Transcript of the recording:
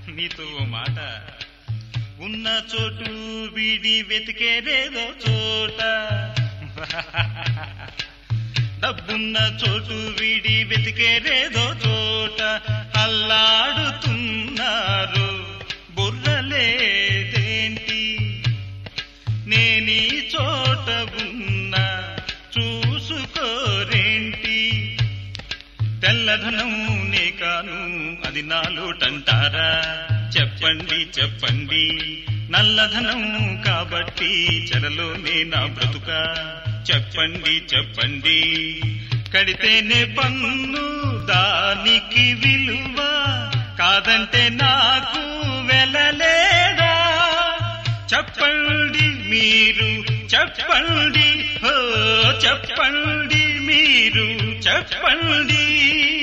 నీతో ఓ మాట ఉన్న చోటు వీడి వెతికేదేదో చోట డబ్బున్న చోటు వీడి వెతికేదేదో చోట అల్లాడుతున్నారు బుర్రలేదేంటి నేనీ చోట ఉన్నా చూసుకోరేంటి తెల్లధనం నే కాను అది నాలోటంటారా చెప్పండి చెప్పండి నల్లధనం కాబట్టి చెరలోనే నా బ్రతుక చెప్పండి చెప్పండి కడితేనే పన్ను దానికి విలువ కాదంటే నాకు వెళ్ళలేదా చెప్పండి మీరు చెప్పండి హో చెప్పండి మీరు చెప్పండి